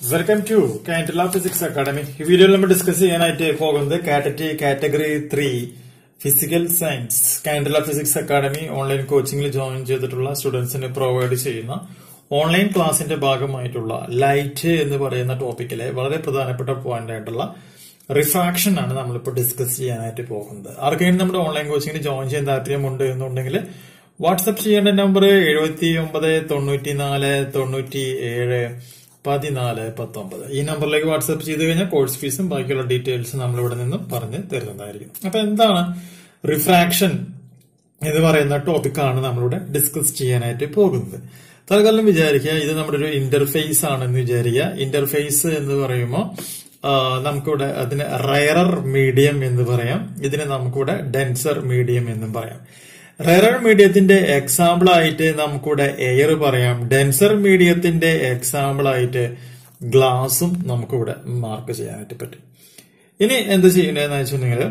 welcome to Kandila physics academy ഈ വീഡിയോയിൽ നമ്മൾ ഡിസ്കസ് ചെയ്യാനായിട്ട് പോകുന്നത് category category three physical science Kandila physics academy online കോച്ചിങ്ങിൽ ജോയിൻ ചെയ്തിട്ടുള്ള സ്റ്റുഡൻസിന് പ്രൊവൈഡ് ചെയ്യുന്ന ഓൺലൈൻ ക്ലാസിന്റെ ഭാഗമായിട്ടുള്ള ലൈറ്റ് എന്ന് പറയുന്ന ടോപ്പിക്കിലെ വളരെ പ്രധാനപ്പെട്ട പോയിന്റ് ആയിട്ടുള്ള റിഫ്രാക്ഷൻ ആണ് നമ്മളിപ്പോൾ ഡിസ്കസ് ചെയ്യാനായിട്ട് പോകുന്നത് ആർക്കെങ്കിലും നമ്മുടെ ഓൺലൈൻ കോച്ചിങ്ങിന് ജോയിൻ ചെയ്യാൻ താല്പര്യമുണ്ട് എന്നുണ്ടെങ്കിൽ വാട്സപ്പ് ചെയ്യേണ്ട നമ്പർ എഴുപത്തി ഒമ്പത് തൊണ്ണൂറ്റി നാല് തൊണ്ണൂറ്റി ഏഴ് പതിനാല് പത്തൊമ്പത് ഈ നമ്പറിലേക്ക് വാട്സപ്പ് ചെയ്ത് കഴിഞ്ഞാൽ കോഴ്സ് ഫീസും ബാക്കിയുള്ള ഡീറ്റെയിൽസ് നമ്മൾ ഇവിടെ നിന്നും പറഞ്ഞ് തരുന്നതായിരിക്കും അപ്പൊ എന്താണ് റിഫ്രാക്ഷൻ എന്ന് പറയുന്ന ടോപ്പിക്കാണ് നമ്മളിവിടെ ഡിസ്കസ് ചെയ്യാനായിട്ട് പോകുന്നത് തൽക്കാലം വിചാരിക്കുക ഇത് നമ്മുടെ ഒരു ഇന്റർഫേസ് ആണെന്ന് വിചാരിക്കുക ഇന്റർഫേസ് എന്ന് പറയുമ്പോൾ നമുക്കിവിടെ അതിന് റയറർ മീഡിയം എന്ന് പറയാം ഇതിന് നമുക്കിവിടെ ഡെൻസർ മീഡിയം എന്നും പറയാം റയറർ മീഡിയത്തിന്റെ എക്സാമ്പിൾ ആയിട്ട് നമുക്കിവിടെ എയർ പറയാം ഡെൻസർ മീഡിയത്തിന്റെ എക്സാമ്പിൾ ആയിട്ട് ഗ്ലാസും നമുക്കിവിടെ മാർക്ക് ചെയ്യാനായിട്ട് പറ്റും ഇനി എന്ത് ചെയ്യേണ്ടതെന്ന് വെച്ചിട്ടുണ്ടെങ്കിൽ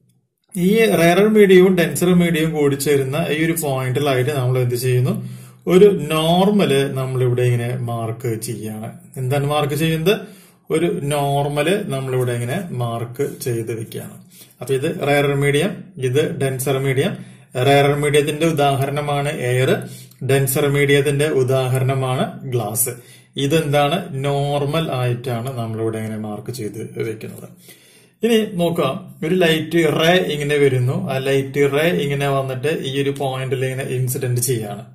ഈ റയറർ മീഡിയവും ഡെൻസർ മീഡിയവും കൂടി ചേരുന്ന ഈ ഒരു പോയിന്റിലായിട്ട് നമ്മൾ എന്ത് ചെയ്യുന്നു ഒരു നോർമല് നമ്മളിവിടെ ഇങ്ങനെ മാർക്ക് ചെയ്യാണ് എന്താണ് മാർക്ക് ചെയ്യുന്നത് ഒരു നോർമല് നമ്മളിവിടെ ഇങ്ങനെ മാർക്ക് ചെയ്ത് വെക്കുകയാണ് അപ്പൊ ഇത് റയറർ മീഡിയം ഇത് ഡെൻസർ മീഡിയം റയറർ മീഡിയത്തിന്റെ ഉദാഹരണമാണ് എയർ ഡെൻസർ മീഡിയത്തിന്റെ ഉദാഹരണമാണ് ഗ്ലാസ് ഇതെന്താണ് നോർമൽ ആയിട്ടാണ് നമ്മളിവിടെ ഇങ്ങനെ മാർക്ക് ചെയ്ത് വെക്കുന്നത് ഇനി നോക്കാം ഒരു ലൈറ്റ് റേ ഇങ്ങനെ വരുന്നു ആ ലൈറ്റ് റേ ഇങ്ങനെ വന്നിട്ട് ഈ ഒരു പോയിന്റിൽ ഇങ്ങനെ ഇൻസിഡന്റ് ചെയ്യാണ്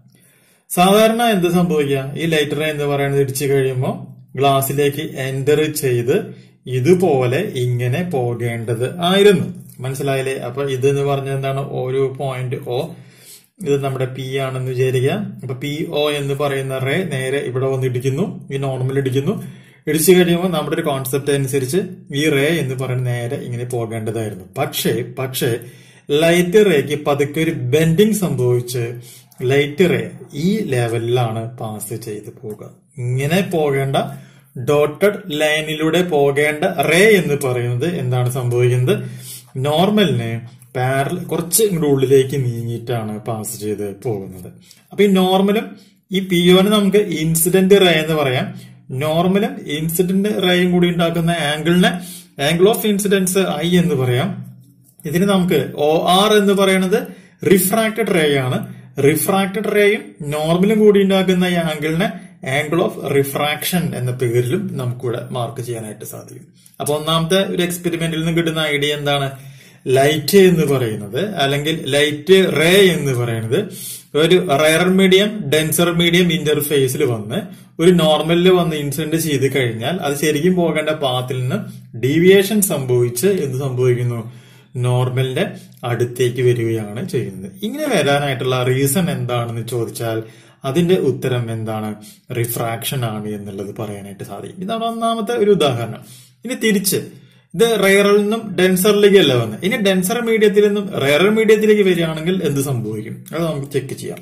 സാധാരണ എന്ത് സംഭവിക്കുക ഈ ലൈറ്റ് റേ എന്ന് പറയുന്നത് ഇടിച്ചു കഴിയുമ്പോൾ ഗ്ലാസ്സിലേക്ക് എൻറ്റർ ചെയ്ത് ഇതുപോലെ ഇങ്ങനെ പോകേണ്ടത് ആയിരുന്നു മനസ്സിലായില്ലേ അപ്പൊ ഇത് എന്ന് പറഞ്ഞത് എന്താണ് ഒരു പോയിന്റ് ഒ ഇത് നമ്മുടെ പി ആണെന്ന് വിചാരിക്കുക അപ്പൊ പി ഒ എന്ന് പറയുന്ന റേ നേരെ ഇവിടെ വന്ന് ഇടിക്കുന്നു ഈ നോർമൽ ഇടിക്കുന്നു ഇടിച്ചു കഴിയുമ്പോൾ നമ്മുടെ ഒരു കോൺസെപ്റ്റ് അനുസരിച്ച് ഈ റേ എന്ന് പറയുന്ന നേരെ ഇങ്ങനെ പോകേണ്ടതായിരുന്നു പക്ഷേ പക്ഷേ ലൈറ്റ് റേക്ക് പതുക്കെ ഒരു ബെൻഡിങ് സംഭവിച്ച് ലൈറ്റ് റേ ഈ ലെവലിലാണ് പാസ് ചെയ്ത് പോവുക ഇങ്ങനെ പോകേണ്ട ഡോട്ടഡ് ലൈനിലൂടെ പോകേണ്ട റേ എന്ന് പറയുന്നത് എന്താണ് സംഭവിക്കുന്നത് നോർമലിനെ പാരൽ കുറച്ച് ഇങ്ങോട്ട് ഉള്ളിലേക്ക് നീങ്ങിയിട്ടാണ് പാസ് ചെയ്ത് പോകുന്നത് അപ്പൊ ഈ നോർമലും ഈ പി ഒന് നമുക്ക് ഇൻസിഡന്റ് റേ എന്ന് പറയാം നോർമലും ഇൻസിഡന്റ് റേയും കൂടി ഉണ്ടാക്കുന്ന ആംഗിളിനെ ആംഗിൾ ഓഫ് ഇൻസിഡൻസ് ഐ എന്ന് പറയാം ഇതിന് നമുക്ക് ഒ ആർ എന്ന് പറയുന്നത് റിഫ്രാക്റ്റഡ് റേ ആണ് റിഫ്രാക്റ്റഡ് റേയും നോർമലും കൂടി ഉണ്ടാക്കുന്ന ഈ ആംഗിളിനെ ആംഗിൾ ഓഫ് റിഫ്രാക്ഷൻ എന്ന പേരിലും നമുക്കിവിടെ മാർക്ക് ചെയ്യാനായിട്ട് സാധിക്കും അപ്പൊ ഒന്നാമത്തെ ഒരു എക്സ്പെരിമെന്റിൽ നിന്ന് കിട്ടുന്ന ഐഡിയ എന്താണ് ലൈറ്റ് എന്ന് പറയുന്നത് അല്ലെങ്കിൽ ലൈറ്റ് റേ എന്ന് പറയുന്നത് ഒരു റയർ മീഡിയം ഡെൻസർ മീഡിയം ഇന്റർഫേസിൽ വന്ന് ഒരു നോർമലിൽ വന്ന് ഇൻസിഡന്റ് ചെയ്ത് കഴിഞ്ഞാൽ അത് ശരിക്കും പോകേണ്ട പാത്തിൽ നിന്ന് ഡീവിയേഷൻ സംഭവിച്ച് എന്ത് സംഭവിക്കുന്നു നോർമലിന്റെ അടുത്തേക്ക് വരികയാണ് ചെയ്യുന്നത് ഇങ്ങനെ വരാനായിട്ടുള്ള റീസൺ എന്താണെന്ന് ചോദിച്ചാൽ അതിന്റെ ഉത്തരം എന്താണ് റിഫ്രാക്ഷൻ ആണ് എന്നുള്ളത് പറയാനായിട്ട് സാധിക്കും ഇതാണ് ഒന്നാമത്തെ ഒരു ഉദാഹരണം ഇനി തിരിച്ച് ഇത് റയറിൽ നിന്നും ഡെൻസറിലേക്ക് അല്ല വന്നത് ഇനി ഡെൻസർ മീഡിയത്തിൽ നിന്നും റയർ മീഡിയത്തിലേക്ക് വരികയാണെങ്കിൽ എന്ത് സംഭവിക്കും അത് നമുക്ക് ചെക്ക് ചെയ്യാം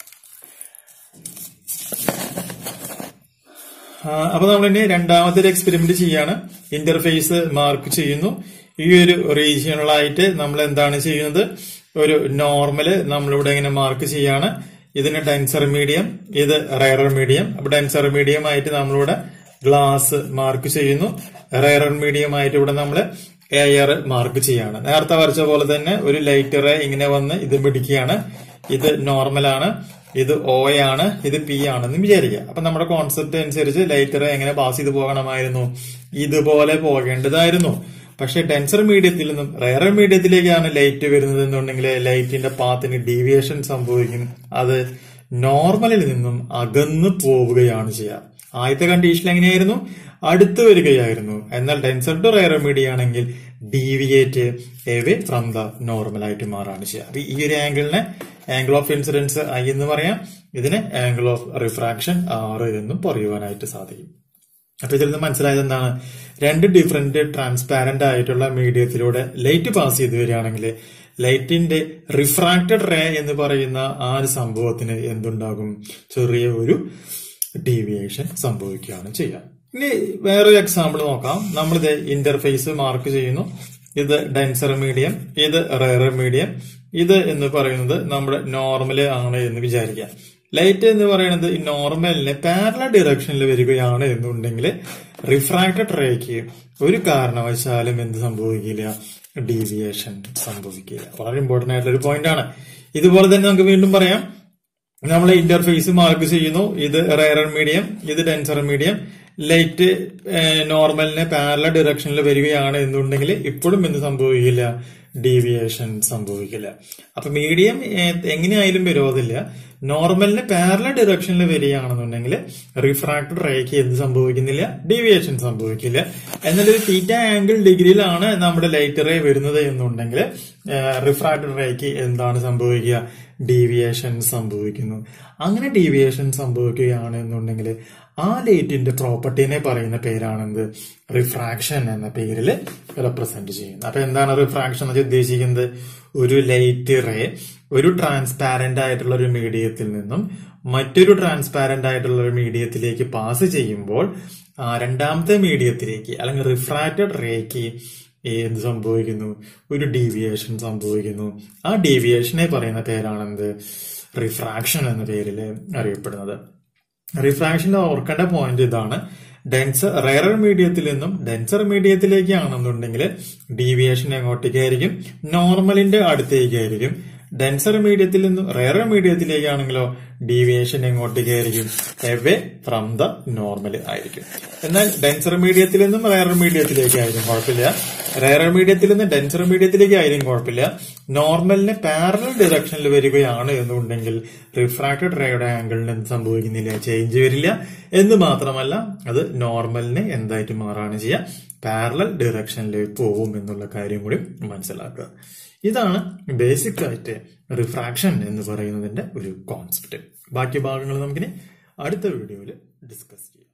അപ്പൊ നമ്മൾ ഇനി രണ്ടാമത്തെ ഒരു എക്സ്പെരിമെന്റ് ചെയ്യാണ് ഇന്റർഫേസ് മാർക്ക് ചെയ്യുന്നു ഈ ഒരു റീജിയണലായിട്ട് നമ്മൾ എന്താണ് ചെയ്യുന്നത് ഒരു നോർമല് നമ്മളിവിടെ ഇങ്ങനെ മാർക്ക് ചെയ്യാണ് ഇതിന് ഡെൻസർ മീഡിയം ഇത് റയറർ മീഡിയം അപ്പൊ ഡെൻസർ മീഡിയം ആയിട്ട് നമ്മളിവിടെ ഗ്ലാസ് മാർക്ക് ചെയ്യുന്നു റയറർ മീഡിയം ആയിട്ട് ഇവിടെ നമ്മൾ എയർ മാർക്ക് ചെയ്യാണ് നേരത്തെ വരച്ച പോലെ തന്നെ ഒരു ലൈറ്റ് റേ ഇങ്ങനെ വന്ന് ഇത് പിടിക്കുകയാണ് ഇത് നോർമലാണ് ഇത് ഒ ആണ് ഇത് പി ആണെന്ന് വിചാരിക്കുക അപ്പൊ നമ്മുടെ കോൺസെപ്റ്റ് അനുസരിച്ച് ലൈറ്റ് റേ എങ്ങനെ പാസ് ചെയ്ത് പോകണമായിരുന്നു ഇതുപോലെ പോകേണ്ടതായിരുന്നു പക്ഷെ ഡെൻസർ മീഡിയത്തിൽ നിന്നും റയർ മീഡിയത്തിലേക്കാണ് ലൈറ്റ് വരുന്നത് എന്നുണ്ടെങ്കിൽ ലൈറ്റിന്റെ പാത്തിന് ഡീവിയേഷൻ സംഭവിക്കും അത് നോർമലിൽ നിന്നും അകന്നു പോവുകയാണ് ചെയ്യുക ആദ്യത്തെ കണ്ടീഷൻ എങ്ങനെയായിരുന്നു അടുത്ത് വരികയായിരുന്നു എന്നാൽ ഡെൻസർ ടു റയർ മീഡിയ ആണെങ്കിൽ deviate away from the normal ആയിട്ട് മാറാണ് ചെയ്യുക അപ്പൊ ഈ ഒരു ആംഗിളിനെ ആംഗിൾ ഓഫ് ഇൻസിഡൻസ് ഐ എന്ന് പറയാം ഇതിനെ ആംഗിൾ ഓഫ് റിഫ്രാക്ഷൻ ആറ് എന്നും പറയുവാനായിട്ട് സാധിക്കും അപ്പൊ ഇതിൽ നിന്ന് മനസ്സിലായത് എന്താണ് രണ്ട് ഡിഫറെന്റ് ട്രാൻസ്പാരന്റ് ആയിട്ടുള്ള മീഡിയത്തിലൂടെ ലൈറ്റ് പാസ് ചെയ്ത് വരികയാണെങ്കിൽ ലൈറ്റിന്റെ റിഫ്രാക്റ്റഡ് റേ എന്ന് പറയുന്ന ആ ഒരു സംഭവത്തിന് എന്തുണ്ടാകും ചെറിയ ഒരു ഡീവിയേഷൻ സംഭവിക്കുകയാണ് ചെയ്യുക ഇനി വേറൊരു എക്സാമ്പിൾ നോക്കാം നമ്മളിത് ഇന്റർഫേസ് മാർക്ക് ചെയ്യുന്നു ഇത് ഡെൻസർ മീഡിയം ഇത് റയർ മീഡിയം ഇത് എന്ന് പറയുന്നത് നമ്മുടെ നോർമല് ആണ് എന്ന് വിചാരിക്കാം ലൈറ്റ് എന്ന് പറയുന്നത് ഈ നോർമലിനെ പാരല ഡിറക്ഷനിൽ വരികയാണ് എന്നുണ്ടെങ്കിൽ റിഫ്രാക്റ്റഡ് റേക്ക് ഒരു കാരണവശാലും എന്ത് സംഭവിക്കില്ല ഡീവിയേഷൻ സംഭവിക്കില്ല വളരെ ഇമ്പോർട്ടന്റ് ആയിട്ടുള്ള ഒരു പോയിന്റ് ആണ് ഇതുപോലെ തന്നെ നമുക്ക് വീണ്ടും പറയാം നമ്മൾ ഇന്റർഫേസ് മാർക്ക് ചെയ്യുന്നു ഇത് റയറർ മീഡിയം ഇത് ഡെൻസർ മീഡിയം ലൈറ്റ് നോർമലിനെ പാരല ഡിറക്ഷനിൽ വരികയാണ് എന്നുണ്ടെങ്കിൽ ഇപ്പോഴും എന്ത് സംഭവിക്കില്ല ഡീവിയേഷൻ സംഭവിക്കില്ല അപ്പൊ മീഡിയം എങ്ങനെയായാലും വിരോധമില്ല നോർമലിന് പാരല ഡിറക്ഷനിൽ വരികയാണെന്നുണ്ടെങ്കിൽ റിഫ്രാക്റ്റഡ് റേക്ക് എന്ത് സംഭവിക്കുന്നില്ല ഡീവിയേഷൻ സംഭവിക്കില്ല എന്നാൽ ഒരു തീറ്റ ആംഗിൾ ഡിഗ്രിയിലാണ് നമ്മുടെ ലൈറ്റ് റേ വരുന്നത് എന്നുണ്ടെങ്കിൽ റിഫ്രാക്റ്റഡ് റേക്ക് എന്താണ് സംഭവിക്കുക ഡീവിയേഷൻ സംഭവിക്കുന്നു അങ്ങനെ ഡീവിയേഷൻ സംഭവിക്കുകയാണ് എന്നുണ്ടെങ്കിൽ ആ ലൈറ്റിന്റെ പ്രോപ്പർട്ടിനെ പറയുന്ന പേരാണെന്ത് റിഫ്രാക്ഷൻ എന്ന പേരിൽ റെപ്രസെന്റ് ചെയ്യുന്നത് അപ്പൊ എന്താണ് റിഫ്രാക്ഷൻ എന്ന് ഉദ്ദേശിക്കുന്നത് ഒരു ലൈറ്റ് റേ ഒരു ട്രാൻസ്പാരന്റ് ആയിട്ടുള്ള ഒരു മീഡിയത്തിൽ നിന്നും മറ്റൊരു ട്രാൻസ്പാരന്റ് ആയിട്ടുള്ള ഒരു മീഡിയത്തിലേക്ക് പാസ് ചെയ്യുമ്പോൾ രണ്ടാമത്തെ മീഡിയത്തിലേക്ക് അല്ലെങ്കിൽ റിഫ്രാക്റ്റഡ് റേക്ക് എന്ത് സംഭവിക്കുന്നു ഒരു ഡീവിയേഷൻ സംഭവിക്കുന്നു ആ ഡീവിയേഷനെ പറയുന്ന പേരാണെന്ത് റിഫ്രാക്ഷൻ എന്ന പേരിൽ അറിയപ്പെടുന്നത് റിഫ്രാക്ഷനിൽ ഓർക്കേണ്ട പോയിന്റ് ഇതാണ് ഡെൻസർ റയറർ മീഡിയത്തിൽ നിന്നും ഡെൻസർ മീഡിയത്തിലേക്കാണെന്നുണ്ടെങ്കിൽ ഡീവിയേഷൻ എങ്ങോട്ടേക്കായിരിക്കും നോർമലിന്റെ അടുത്തേക്കായിരിക്കും ഡെൻസർ മീഡിയത്തിൽ നിന്നും റയറർ മീഡിയത്തിലേക്കാണെങ്കിലോ ഡീവിയേഷൻ എങ്ങോട്ടേക്കായിരിക്കും എവേ ഫ്രം ദ നോർമൽ ആയിരിക്കും എന്നാൽ ഡെൻസർ മീഡിയത്തിൽ നിന്നും റയറർ മീഡിയത്തിലേക്കായിരിക്കും കുഴപ്പമില്ല റയറർ മീഡിയത്തിൽ നിന്ന് ഡെൻസർ മീഡിയത്തിലേക്ക് ആയിരിക്കും കുഴപ്പമില്ല നോർമലിന് പാരലൽ ഡിറക്ഷനിൽ വരികയാണ് എന്നുണ്ടെങ്കിൽ റിഫ്രാക്റ്റഡ് റേയുടെ ആംഗിളിന് എന്ത് സംഭവിക്കുന്നില്ല ചേഞ്ച് വരില്ല എന്ന് മാത്രമല്ല അത് നോർമലിന് എന്തായിട്ട് മാറാണ് ചെയ്യുക പാരലൽ ഡിറക്ഷനിലേക്ക് പോകും എന്നുള്ള കാര്യം കൂടി മനസ്സിലാക്കുക ഇതാണ് ബേസിക് ആയിട്ട് റിഫ്രാക്ഷൻ എന്ന് പറയുന്നതിന്റെ ഒരു കോൺസെപ്റ്റ് ബാക്കി ഭാഗങ്ങൾ നമുക്കിനി അടുത്ത വീഡിയോയിൽ ഡിസ്കസ് ചെയ്യാം